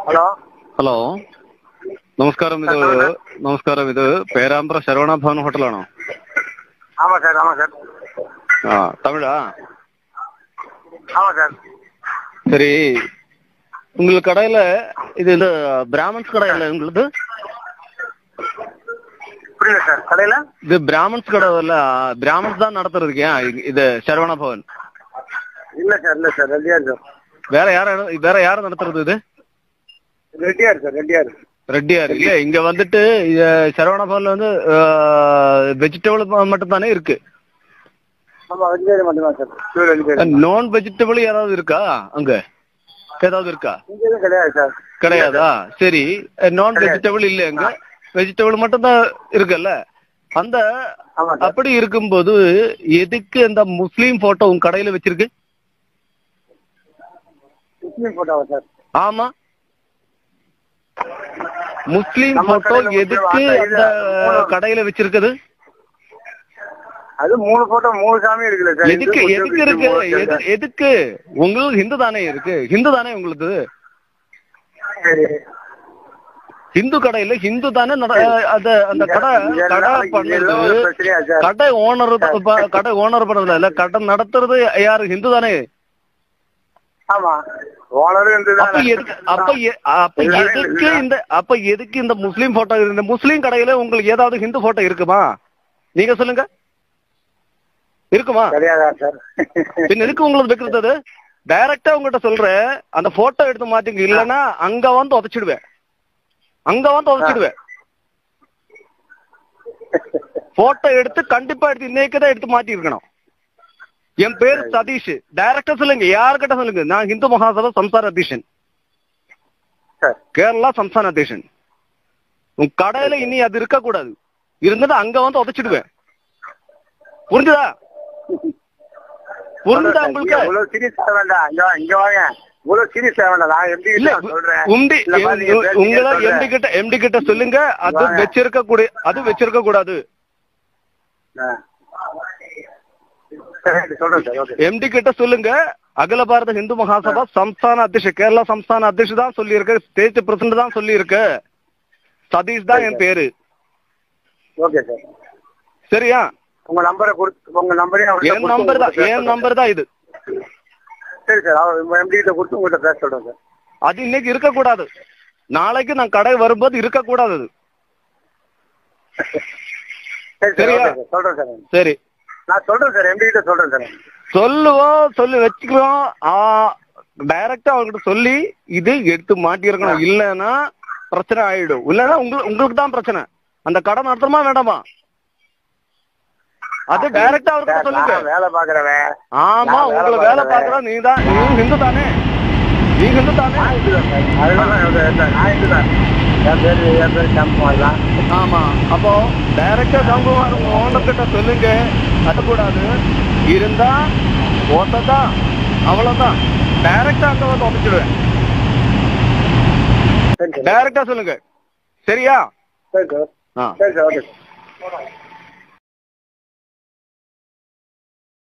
Hello hello നമസ്കാരം ഇത് നമസ്കാരം ഇത് പേരാമ്പ്ര ശരവണ ഭവൻ ഹോട്ടലാണോ ஆமாம் சார் ஆமாம் சார் ஆ தமிழா ஆமாம் சார் சரி உங்களுக்கு கடையில இது இந்த பிராமன்ஸ் கடை இல்ல உங்களுது புரியல சார் கடையில் இது பிராமன்ஸ் கடை இல்ல பிராமன்ஸ் தான் நடத்துறதுக்கு ஏன் இது சரவண பவன் இல்லை சார் இல்லை சார் ரெட்டியார் சார் வேற யார வேற யார் நடத்துறது இது ரெட்டியார் சார் ரெட்டியார் ரெட்டியார் இல்ல இங்க வந்துட்டு இது சரவண பவன்ல வந்து வெஜிடபிள் மட்டும் தானே இருக்கு ஆமாம் வெட்டியார் மட்டும்தான் சார் பியூர் வெட்டியார் நான் வெஜிடபிள் ஏதாவது இருக்கா அங்க ஏதாவது இருக்கா இங்கே எதுவும் கிடையாது சார் கிடையாதா சரி நான் வெஜிடபிள் இல்ல அங்க வெஜிடபிள் மட்டும் தான் இருக்குல்ல அந்த ஆமாம் சார் அப்படி இருக்கும்போது எதுக்கு அந்த முஸ்லீம் போட்டோ உங்க கடையில வச்சிருக்கு முஸ்லீம் போட்டோவா சார் ஆமா முஸ்லீம் நம்ம போட்டோ கடையில எதுக்கு வந்து அந்த மூணு- கடையில வச்சிருக்குது அது மூணு போட்டோ மூணு சாமி இருக்குல்ல சார் எதுக்கு இந்து, எதுக்கு முஸ்லீம், இருக்கு கிறிஸ்டின், எது- எதுக்கு உங்களுக்கு ஹிந்து தானே இருக்கு ஹிந்து தானே உங்களுக்கு சரி ஹிந்து கடையில ஹிந்து தானே நட- அது அந்த கடை இங்க கடை எல்லாம் இங்க எல்லாம் ஒரு பண்ணது பிரச்சனையா சார் கடை ஓனர் கடை ஓனர் பண்ணதுல இல்ல கடை நடத்துறது யாரு ஹிந்து தானே ஆமா ஓனரும் இருந்து அப்ப எதுக்கு அப்ப எ- அப்ப எதுக்கு இந்த அப்ப எதுக்கு இந்த முஸ்லீம் போட்டோ இந்த முஸ்லீம் கடையில உங்களுக்கு ஏதாவது ஹிந்து போட்டோ இருக்குமா நீங்க சொல்லுங்க இருக்குமா கிடையாதா சார் பின்ன எதுக்கு உங்களுக்கு வைக்கிறது அது டைரக்டா உங்ககிட்ட சொல்றேன் அந்த போட்டோ எடுத்து மாத்திங்க இல்லன்னா அங்க வந்து உதச்சிடுவேன் அங்க வந்து உதச்சிடுவேன் போட்டோ எடுத்து கண்டிப்பா எடுத்து இன்னைக்கு தான் எடுத்து மாட்டி இருக்கணும் என் பேர் சதீஷ் டைரக்டா சொல்லுங்க யாருக்கிட்ட சொல்லுங்க நான் ஹிந்து மகாசபா சம்சார அத்தீஷன் சார் கேரளா சம்ஸ்தான அத்தீஷன் உன் கடையில இனி அது இருக்க கூடாது இருந்தது அங்க வந்து உதச்சிடுவேன் புரிஞ்சுதா புரிஞ்சுதா உங்களுக்கு இவ்வளவு சீரியஸ் ஆக வேண்டாம் இங்க வா- இங்க வாங்க இவ்வளவு சீரியஸ் ஆக வேண்டாம் நான் எப்படி இல்ல சொல்றேன் உண்டி இந்த மாதிரி நீங்க பேசுறீங்க உங்களை சொல்றேன். எம்டி கிட்ட எம்டி கிட்ட சொல்லுங்க அது வாங்க. வச்சிருக்க கூடிய அது வச்சிருக்க கூடாது ஆ. சரி, சொல்றேன் சார் ஓகே எம்டி கிட்ட சொல்லுங்க அகில பாரத ஹிந்து மகாசபா சம்ஸ்தான அத்தியட்ச கேரளா சம்ஸ்தான அத்தியட்ச தான் சொல்லி இருக்கு ஸ்டேட் பிரசிடண்ட் தான் சொல்லி இருக்கு சதீஷ் தான் என் பேரு ஓகே சார் சரியா உங்க நம்பரை கொடுத்து உங்க நம்பரையும் அவர்கிட்ட என் கொடுத்து நம்பர் தான் உங்ககிட்ட பேச என் சொல்றேன். நம்பர் தான் இது சரி சார் அவர் எம்டி கிட்ட கொடுத்து உங்ககிட்ட பேச சொல்றேன் சார் அது இன்னைக்கு இருக்க கூடாது நாளைக்கு நான் கடை வரும்போது இருக்க கூடாது அது சரி சார் சரியா? ஓகே சார் சொல்றேன் சார் சரி நான் சொல்றேன் சார் எம்டி கிட்ட சொல்றேன் சார் சொல்லுவோம் சொல்லி வச்சுக்கிறோம் டைரக்டா அவர்கிட்ட சொல்லி இது எடுத்து மாட்டியிருக்கணும் இல்லைன்னா பிரச்சனை ஆயிடும் இல்லைன்னா உங்களுக்கு உங்களுக்கு தான் பிரச்சனை அந்த கடை நடத்தணுமா வேண்டாமா அது டைரக்டா அவர்கிட்ட சார், சொல்லுங்க நான் வேலை பாக்குறவன் ஆமா நான் வேலை உங்களை வேலை பார்க்கறேன். பாக்குற நீ தான் நீ ஹிந்து தானே நீ ஹிந்து தானே நான் இதுதான் சார் அதனால தான் சார், நான் இதுதான் என் பேர் என் பேர் கேம்புமார் தான் ஆமா அப்போ டைரக்டா ஜம்புமார் உங்க ஓனர் கிட்ட சொல்லுங்க கட்டக்கூடாது இருந்தா ஓட்டதான் அவ்வளவுதான் டைரக்டா அங்க வந்து உடச்சிடுவேன் சரி சார் டைரக்டா சொல்லுங்க சரியா சரி சார் ஆ சரி சார் ஓகே சார்